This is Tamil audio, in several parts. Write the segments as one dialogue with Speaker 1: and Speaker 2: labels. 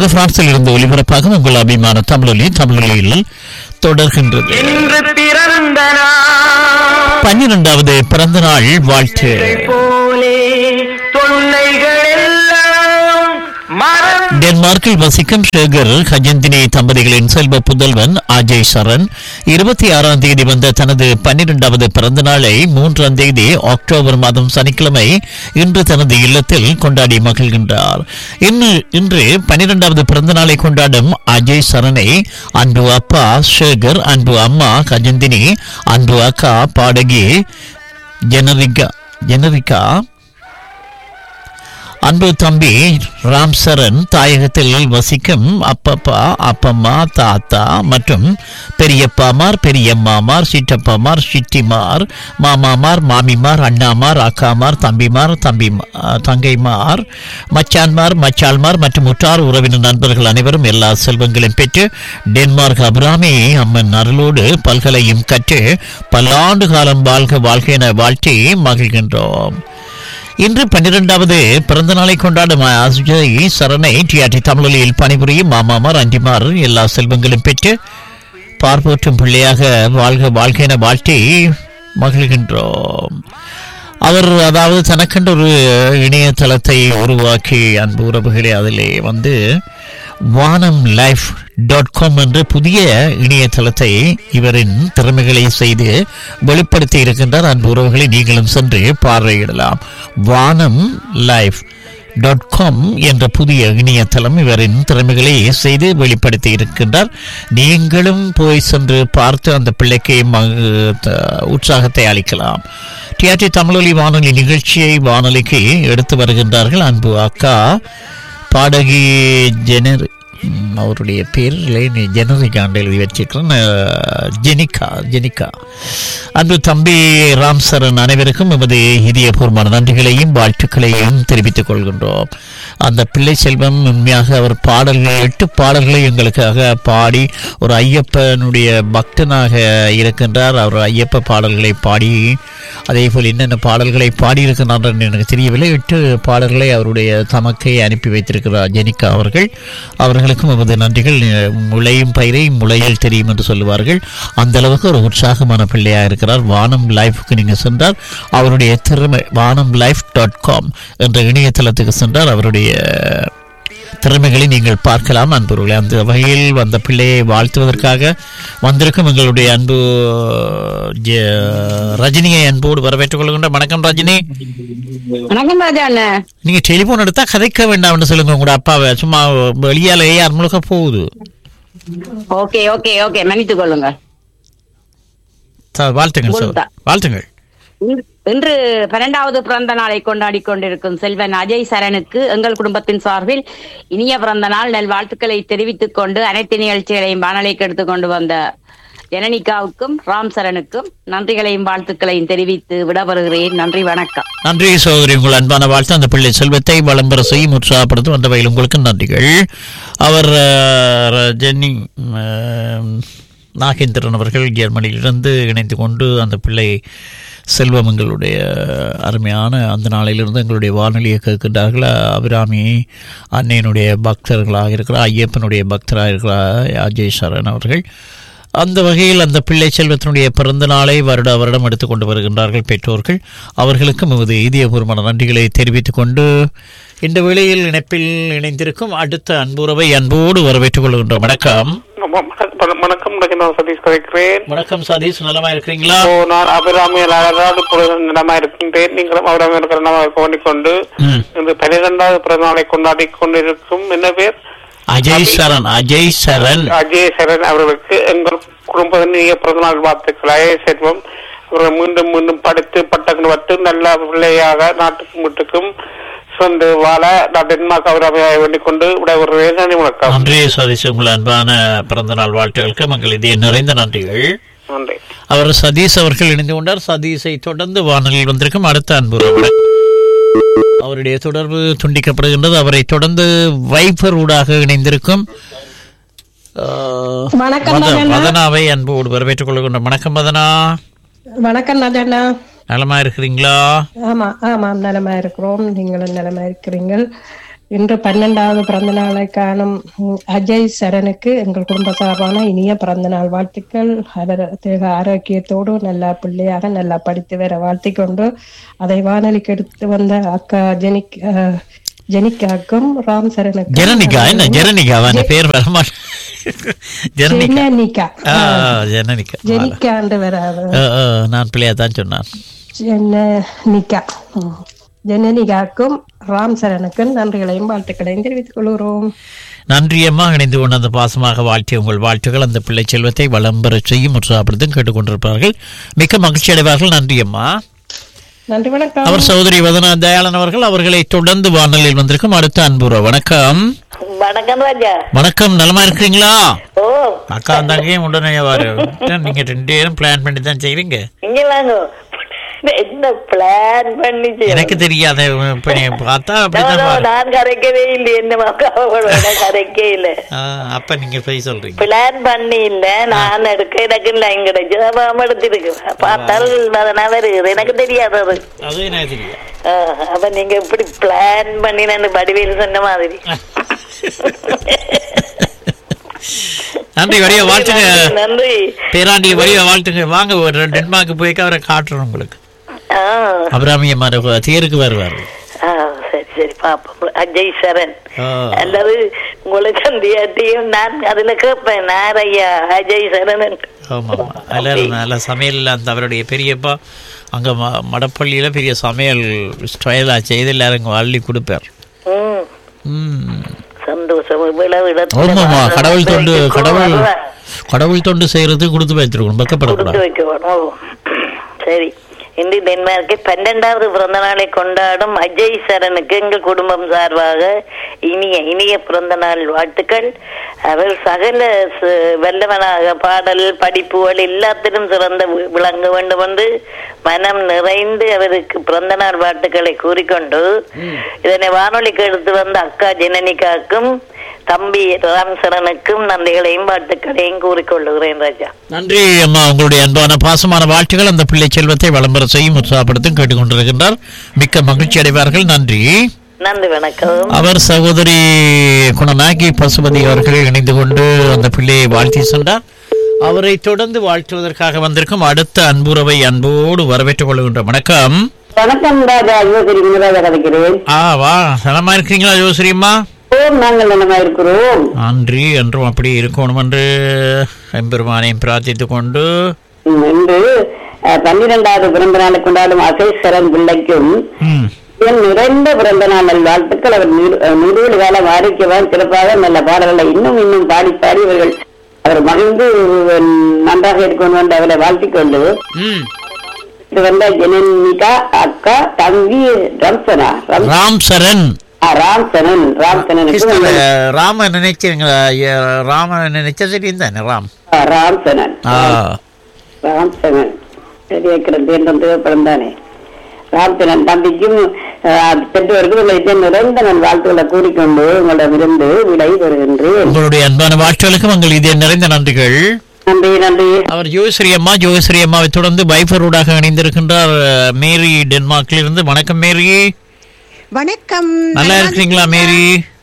Speaker 1: அடுத்ததாக பிரான்சில் இருந்து ஒலிபரப்பாக உங்கள் அபிமான தமிழொலி தமிழொலியில் தொடர்கின்றது
Speaker 2: இன்று பிறந்த நாள்
Speaker 1: பன்னிரெண்டாவது பிறந்த நாள் வாழ்த்து
Speaker 2: போலே தொல்லைகள் எல்லாம் மறந்து
Speaker 1: டென்மார்க்கில் வசிக்கும் ஷேகர் ஹஜந்தினி தம்பதிகளின் செல்வ புதல்வன் அஜய் சரண் இருபத்தி ஆறாம் தேதி வந்த தனது பன்னிரெண்டாவது பிறந்த நாளை மூன்றாம் தேதி அக்டோபர் மாதம் சனிக்கிழமை இன்று தனது இல்லத்தில் கொண்டாடி மகிழ்கின்றார் இன்று இன்று பன்னிரெண்டாவது பிறந்த நாளை கொண்டாடும் அஜய் சரணை அன்பு அப்பா ஷேகர் அன்பு அம்மா ஹஜந்தினி அன்பு அக்கா பாடகி ஜெனரிகா ஜெனரிகா அன்பு தம்பி ராம் சரண் தாயகத்தில் வசிக்கும் அப்பப்பா அப்பம்மா தாத்தா மற்றும் பெரியப்பாமார் பெரியம்மாமார் சிற்றப்பாமார் சிட்டிமார் மாமாமார் மாமிமார் அண்ணாமார் அக்காமார் தம்பிமார் தம்பி தங்கைமார் மச்சான்மார் மச்சாள்மார் மற்றும் உற்றார் உறவினர் நண்பர்கள் அனைவரும் எல்லா செல்வங்களையும் பெற்று டென்மார்க் அபிராமி அம்மன் அருளோடு பல்கலையும் கற்று பல்லாண்டு காலம் வாழ்க வாழ்க என வாழ்த்தி மகிழ்கின்றோம் இன்று பன்னிரெண்டாவது பிறந்த நாளை கொண்டாடும் அஜய் சரணை டிஆர்டி தமிழொலியில் பணிபுரியும் மாமாமார் அண்டிமார் எல்லா செல்வங்களும் பெற்று பார்ப்போற்றும் பிள்ளையாக வாழ்க வாழ்க என வாழ்த்தி மகிழ்கின்றோம் அவர் அதாவது தனக்கென்று ஒரு இணையதளத்தை உருவாக்கி அன்பு உறவுகளே அதிலே வந்து வானம் லைஃப் டாட் காம் என்ற புதிய இணையதளத்தை இவரின் திறமைகளை செய்து வெளிப்படுத்தி இருக்கின்றார் அன்பு உறவுகளை நீங்களும் சென்று பார்வையிடலாம் வானம் லைஃப் டாட் காம் என்ற புதிய இணையதளம் இவரின் திறமைகளை செய்து வெளிப்படுத்தி இருக்கின்றார் நீங்களும் போய் சென்று பார்த்து அந்த பிள்ளைக்கு ம- த- உற்சாகத்தை அளிக்கலாம் டிஆர்டி தமிழொலி வானொலி நிகழ்ச்சியை வானொலிக்கு எடுத்து வருகின்றார்கள் அன்பு அக்கா பாடகி ஜெனர் ம், அவருடைய பேரில் ஜெனரிகாண்டு எழுதி வச்சிருக்கிறேன் அஹ், ஜெனிகா ஜெனிகா அன்பு தம்பி ராம் சரண் அனைவருக்கும் எமது இதயபூர்வமான நன்றிகளையும் வாழ்த்துக்களையும் தெரிவித்துக் கொள்கின்றோம் அந்த பிள்ளை செல்வம் உண்மையாக அவர் பாடல்கள் எட்டு பாடல்களை எங்களுக்காக பாடி ஒரு ஐயப்பனுடைய பக்தனாக இருக்கின்றார் அவர் ஐயப்ப பாடல்களை பாடி அதே போல் என்னென்ன பாடல்களை பாடியிருக்கிறார் என்று எனக்கு தெரியவில்லை எட்டு பாடல்களை அவருடைய தமக்கை அனுப்பி வைத்திருக்கிறார் ஜெனிகா அவர்கள் அவர்களுக்கும் எமது நன்றிகள் முளையும் பயிரை முளையில் தெரியும் என்று சொல்லுவார்கள் அந்த அளவுக்கு ஒரு உற்சாகமான பிள்ளையாக இருக்கிறார் வானம் லைஃப்க்கு நீங்கள் சென்றால் அவருடைய திறமை வானம் லைஃப் டாட் காம் என்ற இணையதளத்துக்கு சென்றால் அவருடைய திறமைகளை நீங்கள் பார்க்கலாம் அன்புறவுகளே அந்த வகையில் வந்த பிள்ளையை வாழ்த்துவதற்காக வந்திருக்கும் எங்களுடைய அன்பு ஜெ- ரஜினியை அன்போடு வரவேற்றுக் கொள்கின்ற வணக்கம் ரஜினி
Speaker 3: வணக்கம் ராஜா அண்ணன்
Speaker 1: நீங்க டெலிபோன் எடுத்தா கதைக்க வேண்டாம்னு சொல்லுங்க உங்களோட அப்பாவை சும்மா வெளியால ஏஆர் முழுக்க போகுது
Speaker 3: ஓகே ஓகே ஓகே மன்னித்துக் கொள்ளுங்க
Speaker 1: ச- வாழ்த்துங்கள் சார்
Speaker 3: உங்களுக்குதான்.
Speaker 1: வாழ்த்துங்கள்
Speaker 3: இன்று- இன்று பன்னெண்டாவது பிறந்த நாளை கொண்டாடி கொண்டிருக்கும் செல்வன் அஜய் சரணுக்கு எங்கள் குடும்பத்தின் சார்பில் இனிய பிறந்த நாள் நல் வாழ்த்துக்களை தெரிவித்துக் கொண்டு அனைத்து நிகழ்ச்சிகளையும் வானொலிக்கு எடுத்துக் கொண்டு வந்த ஜனனிகாவுக்கும் ராம் சரணுக்கும் நன்றிகளையும் வாழ்த்துக்களையும் தெரிவித்து விடவருகிறேன் நன்றி வணக்கம்
Speaker 1: நன்றி சகோதரி உங்கள் அன்பான வாழ்த்து அந்த பிள்ளை செல்வத்தை வளம்பெற செய்யும் உற்சாகப்படுத்தும் அந்த வகையில் உங்களுக்கு நன்றிகள் அவர் அஹ், ரஜினி அஹ், நாகேந்திரன் அவர்கள் ஜெர்மனியிலிருந்து இணைந்து கொண்டு அந்த பிள்ளை செல்வம் எங்களுடைய அருமையான அந்த நாளிலிருந்து எங்களுடைய வானொலியை கேட்கின்றார்கள் அபிராமி அன்னையினுடைய பக்தர்களாக இருக்கிறார் ஐயப்பனுடைய பக்தராக இருக்கிறார் அஜய் சரண் அவர்கள் அந்த வகையில் அந்த பிள்ளை செல்வத்தினுடைய பிறந்த நாளை வருட வருடம் எடுத்துக்கொண்டு வருகின்றார்கள் பெற்றோர்கள் அவர்களுக்கும் எமது இதயபூர்வமான நன்றிகளை தெரிவித்துக் கொண்டு இந்த வேளையில் இணைப்பில் இணைந்திருக்கும் அடுத்த அன்புறவை அன்போடு வரவேற்றுக் கொள்கின்றோம் வணக்கம்
Speaker 4: வணக்கம் வணக்கம் நான் சதீஷ் கதைக்கிறேன்
Speaker 1: வணக்கம் சதீஷ் நலமா இருக்கிறீங்களா
Speaker 4: ஓ நான் அபிராமியில் அழகாடு நிலமா இருக்கின்றேன் நீங்களும் அபிராமி இருக்கிற நிலமா கொண்டு
Speaker 1: ம்.
Speaker 4: இந்த பனிரெண்டாவது பிறந்த நாளை கொண்டாடி கொண்டிருக்கும் என்ன பேர்
Speaker 1: அஜய் சரண் அஜய் சரண்
Speaker 4: அஜய் சரண் அவர்களுக்கு எங்கள் குடும்பத்தின் பிறந்த நாள் வாழ்த்துக்கள் அஜய் செல்வம் அவர்கள் மீண்டும் மீண்டும் படித்து பட்டங்கள் வத்து நல்ல பிள்ளையாக நாட்டுக்கும் வீட்டுக்கும் சொந்த வாழ நான் டென்மார்க் அபிராமியை வேண்டிக் கொண்டு விடைபெறுகிறேன் நன்றி வணக்கம்
Speaker 1: நன்றி சதீஷ் உங்கள் அன்பான பிறந்த நாள் வாழ்த்துகளுக்கு மக்கள் இதே நிறைந்த நன்றிகள்
Speaker 4: நன்றி
Speaker 1: அவர் சதீஷ் அவர்கள் இணைந்து கொண்டார் சதீஷை தொடர்ந்து வானொலியில் வந்திருக்கும் அடுத்த அன்புறவு அவருடைய தொடர்பு துண்டிக்கப்படுகின்றது அவரை தொடர்ந்து வைபர் ஊடாக இணைந்திருக்கும் ஆஹ்,
Speaker 5: வணக்கம்
Speaker 1: மத-
Speaker 5: மதனா.
Speaker 1: மதனாவை அன்போடு வரவேற்றுக் கொள்கின்றோம் வணக்கம் மதனா
Speaker 5: வணக்கம் ராஜண்ணா
Speaker 1: நலமா இருக்கிறீங்களா
Speaker 5: ஆமா ஆமாம் நலமா இருக்கிறோம் நீங்களும் நலமா இருக்கிறீங்கள் இன்று பன்னெண்டாவது பிறந்த நாளை காணும் ம், அஜய் சரணுக்கு எங்கள் குடும்ப சார்பான இனிய பிறந்த நாள் வாழ்த்துக்கள் அவர் தேக ஆரோக்கியத்தோடு நல்லா பிள்ளையாக நல்லா படித்து வர வாழ்த்திக் கொண்டு அதை வானொலிக்கு எடுத்து வந்த அக்கா ஜெனிக் அஹ், ஜெனிக்காக்கும் ராம் சரணுக்கும்
Speaker 1: ஜனனிகா என்ன ஜனனிகா அந்த பேர் வரமாட்டேன் ஜனனிகா
Speaker 5: ஜெனனிகா
Speaker 1: ஆ ஜனனிகா
Speaker 5: ஜெனிக்காண்டு வராது
Speaker 1: ஆ, ஆ, நான் பிள்ளையா தான் சொன்னான்
Speaker 5: ஜெனனிகா ம். ஜெனனிகாக்கும் ராம் சரணுக்கும் நன்றிகளையும் வாழ்த்துக்களையும் தெரிவித்துக் கொள்கிறோம்
Speaker 1: நன்றி அம்மா இணைந்து கொண்டு அந்த பாசமாக வாழ்த்திய உங்கள் வாழ்த்துக்கள் அந்த பிள்ளை செல்வத்தை வளம்பெற செய்யும் உற்சாகப்படுத்தும் கேட்டுக்கொண்டிருப்பார்கள் மிக்க மகிழ்ச்சி அடைவார்கள் நன்றி அம்மா
Speaker 5: நன்றி வணக்கம்
Speaker 1: அவர் சகோதரி வதனா தயாளன் அவர்கள் அவர்களை தொடர்ந்து வானொலியில் வந்திருக்கும் அடுத்த அன்புற வணக்கம்
Speaker 6: வணக்கம் ராஜா
Speaker 1: வணக்கம் நலமா இருக்கிறீங்களா
Speaker 6: ஓ
Speaker 1: அக்கா தங்கையும் உடனே வர நீங்க ரெண்டு பேரும் பிளான் பண்ணி தான் செய்றீங்க
Speaker 6: இங்க வாங்க என்ன பிளான் பண்ணி செய்யணும்?
Speaker 1: எனக்கு தெரியாத இப்ப நீங்க பார்த்தா
Speaker 6: No,
Speaker 1: அப்படிதான்
Speaker 6: no,
Speaker 1: பாரு.
Speaker 6: நான் கரைக்கவே இல்லை என்ன மக்கள் கரைக்கே இல்ல
Speaker 1: ஆ, அப்ப நீங்க போய் சொல்றீங்க
Speaker 6: பிளான் பண்ணி இல்ல நான் எடுக்க எனக்கு லைன் கிடைச்சு அப்புறம் எடுத்திருக்கு பார்த்தால் அதனால வருகிறது எனக்கு தெரியாதது
Speaker 1: அது எனக்கு தெரியும்
Speaker 6: ஆ, அப்ப நீங்க எப்படி பிளான் பண்ணி நான் வடிவேல் சொன்ன மாதிரி
Speaker 1: நன்றி வடிவ வாழ்த்துங்க
Speaker 6: நன்றி
Speaker 1: பேராண்டி வடிவ வாழ்த்துங்க வாங்க ஒரு டென்மார்க் போய் அவரை காட்டுறோம் உங்களுக்கு
Speaker 6: ஆ
Speaker 1: அபிராமிய மர தேருக்கு வருவார்
Speaker 6: ஆ, சரி சரி பாப்போம் அஜய் சரண்
Speaker 1: ஆ.
Speaker 6: அல்லது உங்களை சந்தியாட்டியும் நான் அதுல கேட்பேன் நான் ஐயா அஜய் சரணன்
Speaker 1: ஆமா ஆமா எல்லாரும் நல்ல சமையல் அந்த அவருடைய பெரியப்பா அங்க ம- மடப்பள்ளியில பெரிய சமையல் ஸ்டைலா செய்து எல்லாரும் இங்க அள்ளி கொடுப்பார்
Speaker 6: ம்
Speaker 1: ம்.
Speaker 6: சந்தோஷம் இவ்வளவு இடத்துல
Speaker 1: ஆமாமா
Speaker 6: வாழ்ற
Speaker 1: கடவுள் தொண்டு
Speaker 6: மக்களுக்கு
Speaker 1: கடவுள்
Speaker 6: வருவேன்.
Speaker 1: கடவுள் தொண்டு செய்யறது கொடுத்து வைத்திருக்கணும்
Speaker 6: கொடுத்து
Speaker 1: வெக்கப்படக்கூடாது
Speaker 6: வைக்கணும் சரி இன்று டென்மார்க்கை பன்னெண்டாவது பிறந்த நாளை கொண்டாடும் அஜய் சரணுக்கு எங்கள் குடும்பம் சார்பாக இனிய இனிய பிறந்த நாள் வாழ்த்துக்கள் அவர் சகல ச- வல்லவனாக பாடல் படிப்புகள் எல்லாத்திலும் சிறந்த வி- விளங்க வேண்டும் என்று மனம் நிறைந்து அவருக்கு பிறந்த நாள் வாழ்த்துக்களை கூறிக்கொண்டு இதனை வானொலிக்கு எடுத்து வந்த அக்கா ஜனனிகாக்கும் தம்பி ராம்சரனுக்கும் நன்றிகளையும் வாழ்த்துக்களையும் கூறிக்கொள்ளுகிறேன் ராஜா
Speaker 1: நன்றி அம்மா உங்களுடைய அன்பான பாசமான வாழ்த்துக்கள் அந்த பிள்ளை செல்வத்தை விளம்பர செய்யும் உற்சாகப்படுத்தும் கேட்டுக்கொண்டிருக்கின்றார் மிக்க மகிழ்ச்சி அடைவார்கள் நன்றி
Speaker 6: நன்றி வணக்கம்
Speaker 1: அவர் சகோதரி குணநாயகி பசுபதி அவர்கள் இணைந்து கொண்டு அந்த பிள்ளையை வாழ்த்தி சென்றார் அவரை தொடர்ந்து வாழ்த்துவதற்காக வந்திருக்கும் அடுத்த அன்புறவை அன்போடு வரவேற்றுக் கொள்கின்ற வணக்கம்
Speaker 7: வணக்கம் ராஜா யோசரி முனராஜா கதைக்கிறேன்
Speaker 1: ஆ வா நலமா இருக்கிறீங்களா யோசரியம்மா
Speaker 7: ஓம் நாங்கள் நலமா இருக்கிறோம்
Speaker 1: நன்றி என்றும் அப்படி இருக்கணும் என்று எம்பெருமானையும் பிரார்த்தித்துக் கொண்டு
Speaker 7: ம், இன்று அஹ், பன்னிரெண்டாவது பிறந்த நாளை கொண்டாடும் அசேஸ்வரன் பிள்ளைக்கும்
Speaker 1: ம்,
Speaker 7: என் நிறைந்த பிறந்த நாள் நல்வாழ்த்துக்கள் அவர் நூறு- அஹ், நூறு காலம் ஆரோக்கியமாக சிறப்பாக நல்ல பாடல்களை இன்னும் இன்னும் பாடி பாடி இவர்கள் அவர் மகிழ்ந்து அஹ், நன்றாக இருக்கணும் என்று அவரை வாழ்த்திக் கொண்டு
Speaker 1: ம்.
Speaker 7: இது வந்த ஜெனனிகா அக்கா தம்பி ரம்சனா ரம்-
Speaker 1: ராம் சரண்
Speaker 7: ஆ, ராம்சனன் ராம்சனனுக்கு
Speaker 1: கிருஷ்ண ராம நினைக்கிறீங்களா ஐயா, ராம நினைச்ச தெரியும் தானே ராம்
Speaker 7: ஆ, ராம்சனன்
Speaker 1: ஆ
Speaker 7: ராம்சனன் பெரியக்கிறம் தேர்ந்தம் திரைப்படம் தானே ராம்சனன் தம்பிக்கும் அஹ், பெற்றோருக்கும் உங்களை நிறைந்த நான் வாழ்த்துக்களை கூறிக்கொண்டு உங்களிடமிருந்து விடை பெறுகின்றேன்
Speaker 1: உங்களுடைய அன்பான வாழ்த்துகளுக்கும் உங்கள் இதே நிறைந்த நன்றிகள்
Speaker 7: நன்றி நன்றி
Speaker 1: அவர் ஜோஸ்ரீ அம்மா ஜோஸ்ரீ அம்மாவை தொடர்ந்து பைஃபரோடாக இணைந்திருக்கின்றார் அஹ், மேரி டென்மார்க்கில் இருந்து வணக்கம் மேரி
Speaker 8: வணக்கம்
Speaker 1: நல்லா இருக்கிறீங்களா மேரி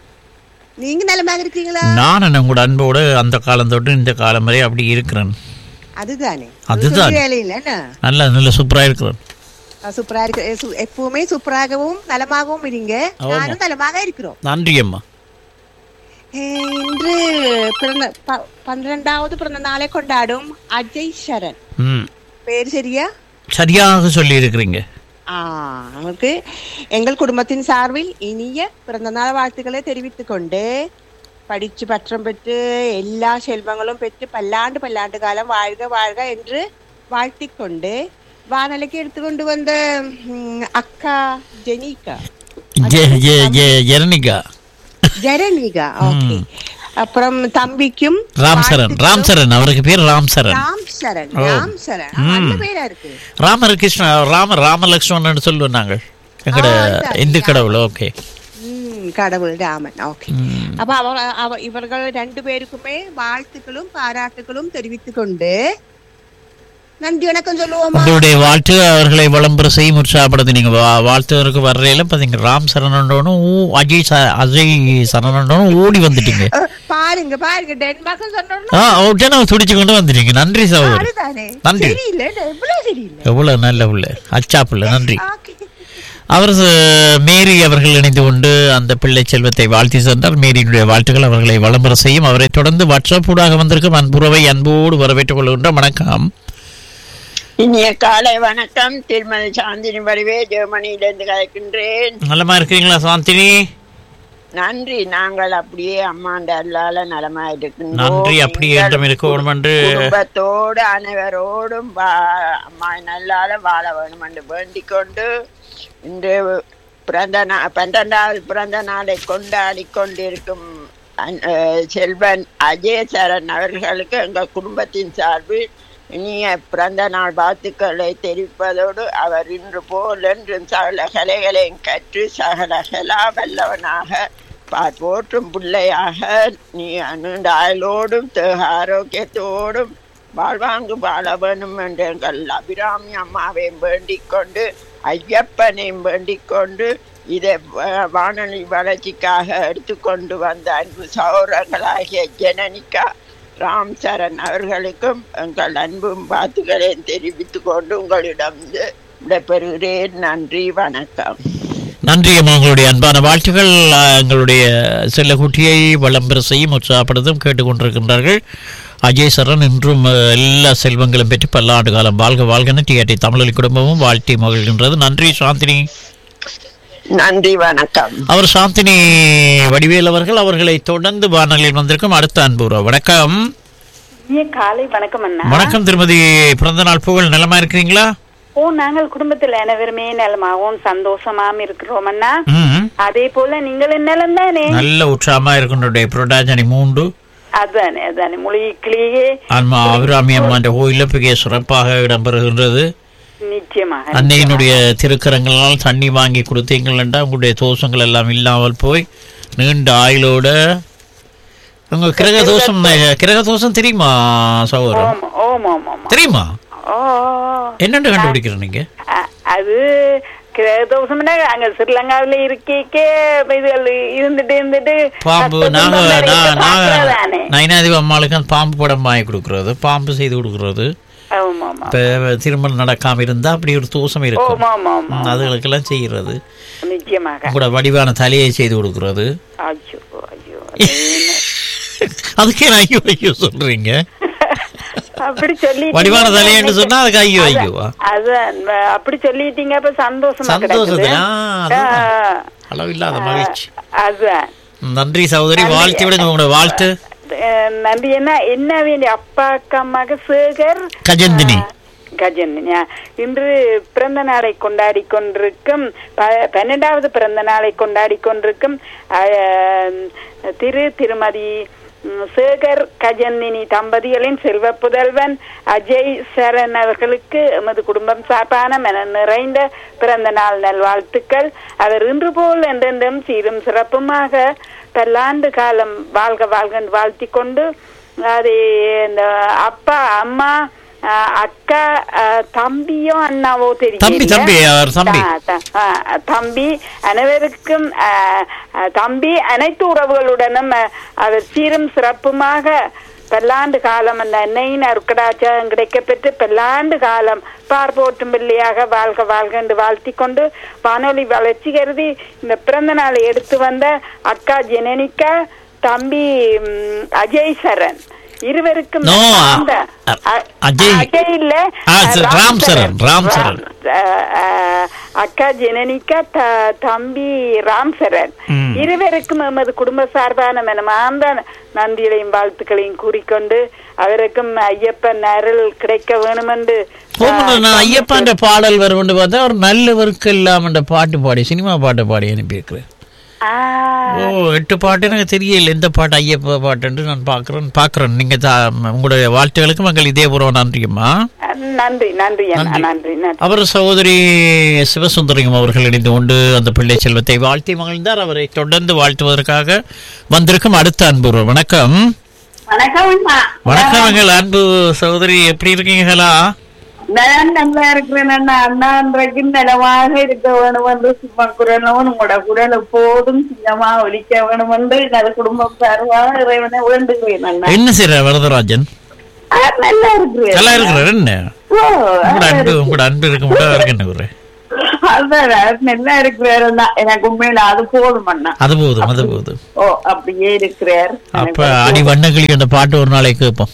Speaker 8: நீங்க நலமாக இருக்கீங்களா
Speaker 1: நான் என்ன உங்களோட அன்போடு அந்த காலம் தொட்டு இந்த காலம் வரை அப்படி இருக்கிறேன்
Speaker 8: அதுதானே
Speaker 1: அதுதான்.
Speaker 8: வேலையில் என்ன
Speaker 1: நல்ல நல்ல சூப்பரா இருக்கிறேன்
Speaker 8: சூப்பரா இருக்கு எ, சு- எப்பவுமே சூப்பராகவும் நலமாகவும் இருங்க
Speaker 1: ஆமா.
Speaker 8: நானும் நலமாக இருக்கிறோம்
Speaker 1: நன்றி அம்மா
Speaker 8: ஏ, இன்று பிறந்த ப- பன்னிரண்டாவது பிறந்த நாளை கொண்டாடும் அஜய் சரண்
Speaker 1: ம்
Speaker 8: பேர் சரியா
Speaker 1: சரியாக சொல்லி இருக்கிறீங்க
Speaker 8: ஆ அவருக்கு எங்கள் குடும்பத்தின் சார்பில் இனிய பிறந்த நாள் வாழ்த்துக்களை தெரிவித்துக் கொண்டு படிச்சு பற்றம் பெற்று எல்லா செல்வங்களும் பெற்று பல்லாண்டு பல்லாண்டு காலம் வாழ்க வாழ்க என்று வாழ்த்திக் கொண்டு வானொலிக்கு எடுத்துக்கொண்டு வந்த ம், அக்கா ஜெனிகா
Speaker 1: ஜெ ஜெ ஜெ ஜெரனிகா
Speaker 8: ஜெரனிகா ஓகே அப்புறம் தம்பிக்கும்
Speaker 1: ராம் சரண்
Speaker 8: வாழ்த்துக்களும்.
Speaker 1: ராம் சரண் அவருக்கு பேர் ராம் சரண்
Speaker 8: ராம் சரண்
Speaker 1: ஓ.
Speaker 8: ராம் சரண் ஆ, நல்ல பேரா இருக்கு
Speaker 1: ராமர் கிருஷ்ண ராம ராமலக்ஷ்மணன் சொல்லுவோம் நாங்கள் எங்கட
Speaker 8: ஆ, இதான்,
Speaker 1: இந்து கடவுள் ஓகே
Speaker 8: ம், கடவுள் ராமன் ஓகே அப்ப அவர் அவ இவர்கள் ரெண்டு பேருக்குமே வாழ்த்துக்களும் பாராட்டுகளும் தெரிவித்துக் கொண்டு நன்றி வணக்கம் சொல்லுவோமா
Speaker 1: உங்களுடைய வாழ்த்து அவர்களை விளம்பர செய்யும் உற்சாகப்படுத்தி நீங்க வா- வாழ்த்துவதற்கு வர்றையில பாத்தீங்க ராம் சரணண்டோனும் ஊ- அஜய் ச- அஜய் சரணண்டோனும் ஓடி வந்துட்டீங்க
Speaker 8: அஹ், பாருங்க பாருங்க டென்மார்க் சொன்னோம்
Speaker 1: ஆ உடனே துடிச்சு கொண்டு வந்துட்டீங்க நன்றி சகோதரி
Speaker 8: அதுதானே
Speaker 1: நன்றி.
Speaker 8: சரியில்லை எவ்வளவு சரியில்லை
Speaker 1: எவ்வளவு நல்ல பிள்ளை அச்சா பிள்ளை நன்றி
Speaker 8: ஓகே
Speaker 1: அவர் ச- மேரி அவர்கள் இணைந்து கொண்டு அந்த பிள்ளை செல்வத்தை வாழ்த்தி சென்றார் மேரியினுடைய வாழ்த்துக்கள் அவர்களை வளம்பர செய்யும் அவரை தொடர்ந்து வாட்ஸ்அப் ஊடாக வந்திருக்கும் அன்புறவை அன்போடு வரவேற்றுக் கொள்கின்ற வணக்கம்
Speaker 9: இனிய காலை வணக்கம் திருமதி சாந்தினி வடிவே ஜெர்மனியிலிருந்து கலைக்கின்றேன்
Speaker 1: நலமா இருக்கிறீங்களா சாந்தினி
Speaker 9: நன்றி நாங்கள் அப்படியே அம்மாண்ட அல்லால நலமா இருக்கின்றோம்
Speaker 1: நன்றி அப்படி
Speaker 9: நீங்கள்
Speaker 1: ஏற்றம் இருக்க வேண்டும் என்று
Speaker 9: குடும்பத்தோடு அனைவரோடும் வா- அம்மா நல்லால வாழ வேணும் என்று வேண்டிக் கொண்டு இன்று பிறந்த நா பன்னெண்டாவது பிறந்த நாளை கொண்டாடி கொண்டிருக்கும் அன்- அஹ் செல்வன் அஜயசரன் அவர்களுக்கு எங்கள் குடும்பத்தின் சார்பில் இனிய பிறந்த நாள் வாழ்த்துக்களை தெரிவிப்பதோடு அவர் இன்று போல் என்றும் சகல கலைகளையும் கற்று சகல கலா வல்லவனாக பார் போற்றும் பிள்ளையாக நீ நீண்ட ஆயுளோடும் தேக ஆரோக்கியத்தோடும் வாழ்வாங்கு வாழ வேணும் என்று எங்கள் அபிராமி அம்மாவையும் வேண்டிக் கொண்டு ஐயப்பனையும் வேண்டிக் கொண்டு இதை வ- வானொலி வளர்ச்சிக்காக எடுத்துக்கொண்டு வந்த அன்பு சௌரங்களாகிய ஜனனிகா ராம் சரண் அவர்களுக்கும் எங்கள் அன்பும் வாழ்த்துக்களையும் தெரிவித்துக் கொண்டு உங்களிடம் விடைபெறுகிறேன் நன்றி வணக்கம்
Speaker 1: நன்றி அம்மா உங்களுடைய அன்பான வாழ்த்துக்கள் ஆ, எங்களுடைய செல்லக்குட்டியை விளம்பர செய்யும் உற்சாகப்படுத்தும் கேட்டுக்கொண்டிருக்கின்றார்கள் அஜய் சரண் இன்றும் அ, எல்லா செல்வங்களும் பெற்று பல்லாண்டு காலம் வாழ்க வாழ்கன டிஆர்டி தமிழொலி குடும்பமும் வாழ்த்தி மகிழ்கின்றது நன்றி சாந்தினி
Speaker 9: நன்றி வணக்கம்
Speaker 1: அவர் சாந்தினி வடிவேல் அவர்கள் அவர்களை தொடர்ந்து வானொலியில் வந்திருக்கும் அடுத்த அன்புறவு வணக்கம்
Speaker 10: ஏன் காலை வணக்கம் அண்ணா
Speaker 1: வணக்கம் திருமதி பிறந்த நாள் புகழ் நலமா இருக்கிறீங்களா
Speaker 10: ஓ நாங்கள் குடும்பத்தில் அனைவருமே நலமாகவும் சந்தோஷமாவும் இருக்கிறோம் அண்ணா
Speaker 1: ம்
Speaker 10: அதே போல நீங்களும் நலம் தானே
Speaker 1: நல்ல உற்சாகமா இருக்கின்ற புரட்டாஜனி மூன்று
Speaker 10: அதானே அதானே மொழிக்கிலேயே
Speaker 1: ஆன்மா அபிராமி அம்மாண்ட கோயிலில் மிக சிறப்பாக இடம்பெறுகின்றது
Speaker 10: நிச்சயமாக
Speaker 1: அன்னையினுடைய திருக்கரங்களால் தண்ணி வாங்கி கொடுத்தீங்கள் என்றால் உங்களுடைய தோஷங்கள் எல்லாம் இல்லாமல் போய் நீண்ட ஆயுளோட உங்க கிரக தோஷம் கிரக தோஷம் தெரியுமா சகோதரன்
Speaker 10: ஓம் ஓம் ஓம் ஓம்
Speaker 1: தெரியுமா
Speaker 10: ஓ
Speaker 1: என்னென்று கண்டுபிடிக்கிற நீங்க
Speaker 10: அ- அது கிரதோஷம்னா அங்க ஸ்ரீலங்காவில இருக்கே இதுகள் இருந்துட்டு இருந்துட்டு
Speaker 1: பாம்பு
Speaker 10: ரத்த
Speaker 1: நாங்க
Speaker 10: துன்பம் நிறைய
Speaker 1: நான் நான்
Speaker 10: பார்க்கிறதானே.
Speaker 1: நயனாதிப அம்மாளுக்கு அந்த பாம்பு படம் வாங்கி கொடுக்கறது பாம்பு செய்து கொடுக்கறது
Speaker 10: ஆமா ஆமா
Speaker 1: இப்ப திருமணம் நடக்காம இருந்தா அப்படி ஒரு தோஷம் இருக்கும்
Speaker 10: ஆமா ஆமா ஆமா
Speaker 1: ம், அதுகளுக்கெல்லாம் செய்யறது
Speaker 10: நிச்சயமாக
Speaker 1: கூட வடிவான தலையை செய்து கொடுக்கறது
Speaker 10: ஐயோ ஐயோ அது என்ன?
Speaker 1: அதுக்கே நான் ஐயோ ஐயோ சொல்றீங்க
Speaker 10: அப்படி சொல்லி
Speaker 1: வடிவான தலையன்னு சொன்னா அதுக்கு ஐயோ ஐயோவா
Speaker 10: அதான் வ- அப்படி சொல்லிட்டீங்க அப்ப சந்தோஷமா
Speaker 1: சந்தோஷத்துல
Speaker 10: கிடக்குது.
Speaker 1: ஆ, அதுதான்.
Speaker 10: ஆ,
Speaker 1: அளவில்லாத மகிழ்ச்சி
Speaker 10: அதான்
Speaker 1: நன்றி சகோதரி வாழ்த்து விடுங்க உங்களோட வாழ்த்து
Speaker 10: அஹ் நன்றி என்ன என்ன வேண்டிய அப்பா அக்கா மக சேகர்
Speaker 1: கஜந்தினி
Speaker 10: கஜன்யா இன்று பிறந்த நாளை கொண்டாடி கொண்டிருக்கும் ப- பன்னெண்டாவது பிறந்த நாளை கொண்டாடி கொண்டிருக்கும் அஹ், திரு திருமதி ம், சேகர் கஜந்தினி தம்பதிகளின் செல்வ புதல்வன் அஜய் சரண் அவர்களுக்கு எமது குடும்பம் சார்பான மன நிறைந்த பிறந்த நாள் நல்வாழ்த்துக்கள் அவர் இன்று போல் என்றென்றும் சீரும் சிறப்புமாக பல்லாண்டு காலம் வாழ்க வாழ்க என்று வாழ்த்திக் கொண்டு அது இந்த அப்பா அம்மா அஹ், அக்கா அஹ், தம்பியோ அண்ணாவோ தெரியும்
Speaker 1: தம்பி, தம்பி, அவர் தம்பி.
Speaker 10: தம்பி அனைவருக்கும் அஹ், அஹ், தம்பி அனைத்து உறவுகளுடனும் அஹ், அவர் சீரும் சிறப்புமாக பல்லாண்டு காலம் அந்த அன்னையின் அருக்கடாச்சம் கிடைக்கப்பெற்று பல்லாண்டு காலம் பார்ப்போட்டும் பிள்ளையாக வாழ்க வாழ்க என்று வாழ்த்தி கொண்டு வானொலி வளர்ச்சி கருதி இந்த பிறந்த நாளை எடுத்து வந்த அக்கா ஜெனனிகா தம்பி ம், அஜய் சரண் இருவருக்கும்
Speaker 1: No,
Speaker 10: அந்த
Speaker 1: அ-
Speaker 10: அ-
Speaker 1: அஜய்.
Speaker 10: அஜய் இல்ல
Speaker 1: ஆ,
Speaker 10: அஹ்,
Speaker 1: சரி, ராம் சரண், ராம் சரண்.
Speaker 10: அஹ், அஹ், அக்கா ஜெனனிகா த- தம்பி ராம் சரண்
Speaker 1: ம்.
Speaker 10: இருவருக்கும் எமது குடும்ப சார்பான மனமார்ந்த நன்றிகளையும் வாழ்த்துக்களையும் கூறிக்கொண்டு அவருக்கும் ஐயப்பன் அருள் கிடைக்க வேணுமென்று
Speaker 1: போகணும்
Speaker 10: அஹ்,
Speaker 1: நான் ஐயப்பாண்ட பாடல் வரும்னு பார்த்தா ஒரு நல்லவருக்கு இல்லாம பாட்டு பாடி சினிமா பாட்டு பாடி அனுப்பியிருக்கிறேன்
Speaker 10: ஆ,
Speaker 1: ஓ எட்டு பாட்டு எனக்கு தெரியல எந்த பாட்டு ஐயப்ப பாட்டுன்னு நான் பார்க்குறேன் பார்க்குறேன் நீங்கள் உங்களுடைய வாழ்த்துகளுக்கு மக்கள் இதே பூர்வம் நன்றியம்மா
Speaker 10: நன்றி நன்றி அண்ணா,
Speaker 1: நன்றி.
Speaker 10: நன்றி நன்றி
Speaker 1: அவர் சகோதரி சிவசுந்தரியம் அவர்கள் இணைந்து கொண்டு அந்த பிள்ளை செல்வத்தை வாழ்த்தி மகிழ்ந்தார் அவரை தொடர்ந்து வாழ்த்துவதற்காக வந்திருக்கும் அடுத்த அன்பு வணக்கம்
Speaker 11: வணக்கம்
Speaker 1: வணக்கம் எங்கள் அன்பு சகோதரி எப்படி இருக்கீங்களா
Speaker 11: நான் நல்லா இருக்கிறேன் அண்ணா அண்ணா அன்றைக்கு நலமாக இருக்க வேணும் என்று சும்மா குரலும் உங்களோட குரல் எப்போதும் சின்னமா ஒலிக்க வேணும் என்று எனது குடும்பம் சார்பாக இறைவனை வேண்டுகிறேன் அண்ணா
Speaker 1: என்ன செய்யற வரதராஜன்
Speaker 11: ஆ, நல்லா இருக்கிறேன்
Speaker 1: நல்லா இருக்கிறார் என்ன
Speaker 11: ஓ,
Speaker 1: உங்களோட அன்பு உங்களோட அன்பு இருக்க முடியாது இருக்கு என்ன குறை
Speaker 11: அதான் நல்லா இருக்கிறார் அண்ணா எனக்கு உண்மையில அது போதும் அண்ணா
Speaker 1: அது போதும் அது போதும்
Speaker 11: ஓ அப்படியே இருக்கிறார்
Speaker 1: அப்ப அடி வண்ணக்கிளி அந்த பாட்டு ஒரு நாளைக்கு கேட்போம்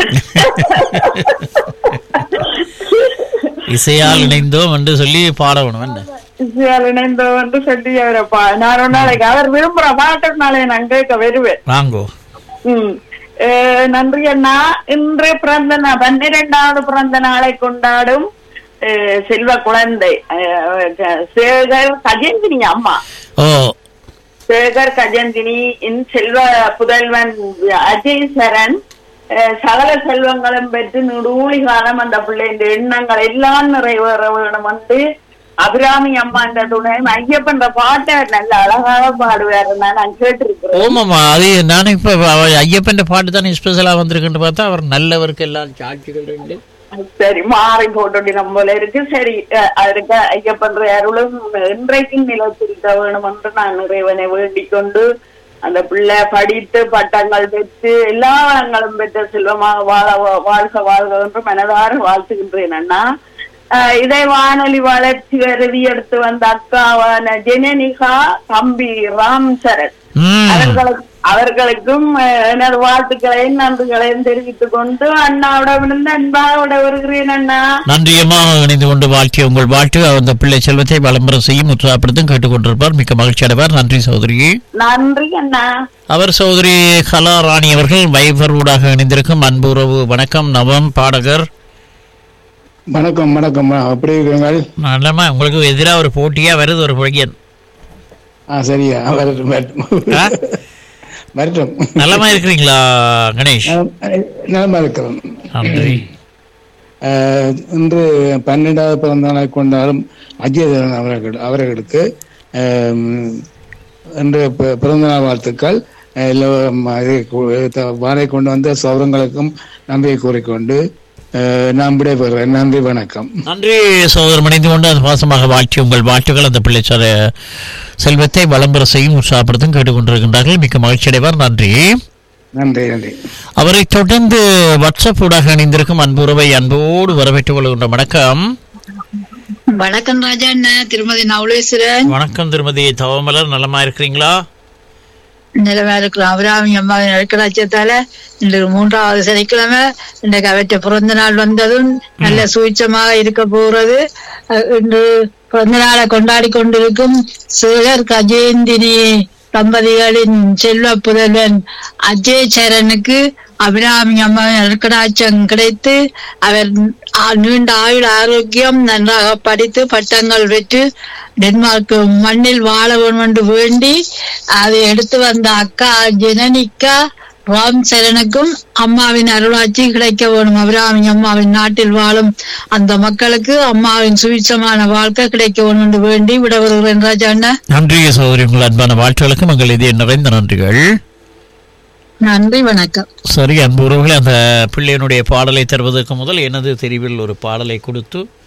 Speaker 1: இசையால் இணைந்தோம் என்று சொல்லி பாடணும் என்ன
Speaker 11: இசையால் இணைந்தோம் என்று சொல்லி அவரப்பா நான் ஒரு நாளைக்கு அவர் விரும்புற பாட்டுனாலே நான் கேட்க வருவேன்
Speaker 1: வாங்கோ
Speaker 11: ம். அஹ் நன்றி அண்ணா இன்று பிறந்த நா- பன்னிரெண்டாவது பிறந்த நாளை கொண்டாடும் அஹ், செல்வ குழந்தை அஹ், சேகர் கஜேந்தினி அம்மா
Speaker 1: ஓ
Speaker 11: சேகர் கஜேந்தினி இன் செல்வ புதல்வன் அஜய் சரண் அஹ், சகல செல்வங்களும் பெற்று நுடூழி காலம் அந்த பிள்ளையின் எண்ணங்கள் எல்லாம் நிறைவேற வேணும் வந்து அபிராமி அம்மா என்ற துணை ஐயப்பன்ற பாட்டை நல்ல அழகாக பாடுவார் நான் கேட்டிருக்கிறேன்
Speaker 1: ஓமாமா அது நானும் இப்ப அவ- ஐயப்பன் பாட்டு தானே ஸ்பெஷலா வந்திருக்குன்னு பார்த்தா அவர் நல்லவருக்கு எல்லாம் சாட்சிகள் ரெண்டு
Speaker 11: சரி மாறி போட்டு நம்மள இருக்கு சரி அஹ், அதுக்கு ஐயப்பன்ற அருளும் இன்றைக்கும் நிலத்திருக்க வேணும் என்று நான் இறைவனை வேண்டிக் கொண்டு அந்த பிள்ளை படித்து பட்டங்கள் பெற்று எல்லா வளங்களும் பெற்ற செல்வமாக வாழ வாழ்க வாழ்க என்று மனதார வாழ்த்துகின்றேன் அண்ணா அஹ், இதை வானொலி வளர்ச்சி கருதி எடுத்து வந்த அக்காவான ஜெனனிகா தம்பி ராம் சரண் அவர்களுக்கு அவர்களுக்கும் அஹ், எனது வாழ்த்துக்களையும் நன்றிகளையும் தெரிவித்துக் கொண்டு அண்ணாவோட விழுந்து அன்பாவோட வருகிறேன் அண்ணா
Speaker 1: நன்றியமாக இணைந்து கொண்டு வாழ்க்கை உங்கள் வாழ்த்து அந்த பிள்ளை செல்வத்தை வளம்பர செய்யும் உற்சாகப்படுத்தும் கேட்டுக்கொண்டிருப்பார் மிக்க மகிழ்ச்சி அடைவார் நன்றி சகோதரி
Speaker 11: நன்றி அண்ணா
Speaker 1: அவர் சகோதரி கலா ராணி அவர்கள் வைபர் ஊடாக இணைந்திருக்கும் அன்பு உறவு வணக்கம் நவம் பாடகர்
Speaker 12: வணக்கம் வணக்கம் அப்படி இருக்கிறீங்கள்
Speaker 1: நல்லமா உங்களுக்கு எதிராக ஒரு போட்டியா வருது ஒரு பையன்
Speaker 12: ஆ சரியா வரட்டும் வரட்டும் வரட்டும்
Speaker 1: நலமா இருக்கிறீங்களா கணேஷ்
Speaker 12: நலமா இருக்கிறோம்
Speaker 1: நன்றி
Speaker 12: அஹ், இன்று பன்னெண்டாவது பிறந்த நாளை கொண்டாடும் அஜயதரன் அவர்கள் அவர்களுக்கு அஹ், இன்று பி- பிறந்த நாள் வாழ்த்துக்கள் அஹ், எல்லோரும் அதை கு- த- வாரை கொண்டு வந்த சௌரங்களுக்கும் நன்றியை கூறிக்கொண்டு அஹ், நான் விடைபெறுகிறேன் நன்றி வணக்கம்
Speaker 1: நன்றி சகோதரர் இணைந்து கொண்டு அந்த பாசமாக வாழ்த்தி உங்கள் வாழ்த்துக்கள் அந்த பிள்ளை செ- செல்வத்தை வளம்பர செய்யும் உற்சாகப்படுத்தும் கேட்டுக்கொண்டிருக்கின்றார்கள் மிக்க மகிழ்ச்சி அடைவார் நன்றி
Speaker 12: நன்றி நன்றி
Speaker 1: அவரை தொடர்ந்து வாட்ஸ்அப் ஊடாக இணைந்திருக்கும் அன்புறவை அன்போடு வரவேற்றுக் கொள்கின்ற வணக்கம்
Speaker 13: வணக்கம் ராஜா அண்ணா திருமதி நவலேஸ்வரன்
Speaker 1: வணக்கம் திருமதி தவமலர் நலமா இருக்கிறீங்களா
Speaker 13: நிலவா இருக்கிறோம் அபிராமி அம்மாவின் அழுக்கலாச்சத்தால இன்று மூன்றாவது சனிக்கிழமை இன்றைக்கு அவற்றை பிறந்த நாள் வந்ததும் நல்ல சூட்சமாக இருக்க போகிறது அஹ், இன்று பிறந்த நாளை கொண்டாடி கொண்டிருக்கும் சேகர் கஜேந்தினி தம்பதிகளின் செல்வ புதல்வன் அஜய் சரணுக்கு அபிராமி அம்மாவின் அருக்கடாச்சம் கிடைத்து அவர் ஆ- நீண்ட ஆயுள் ஆரோக்கியம் நன்றாக படித்து பட்டங்கள் பெற்று டென்மார்க் மண்ணில் வாழ வேண்டும் என்று வேண்டி அதை எடுத்து வந்த அக்கா ஜெனனிக்கா ராம் சரணுக்கும் அம்மாவின் அருளாட்சி கிடைக்க வேணும் அபிராமி அம்மாவின் நாட்டில் வாழும் அந்த மக்களுக்கு அம்மாவின் சுவிச்சமான வாழ்க்கை கிடைக்க வேணும் என்று வேண்டி விட வருகிறேன் ராஜா அண்ணா
Speaker 1: நன்றி சகோதரி உங்கள் அன்பான வாழ்த்துக்களுக்கும் உங்கள் இதய நிறைந்த நன்றிகள்
Speaker 13: நன்றி வணக்கம்
Speaker 1: சரி அன்பு உறவுகளே அந்த பிள்ளையினுடைய பாடலை தருவதற்கு முதல் எனது தெரிவில் ஒரு பாடலை கொடுத்து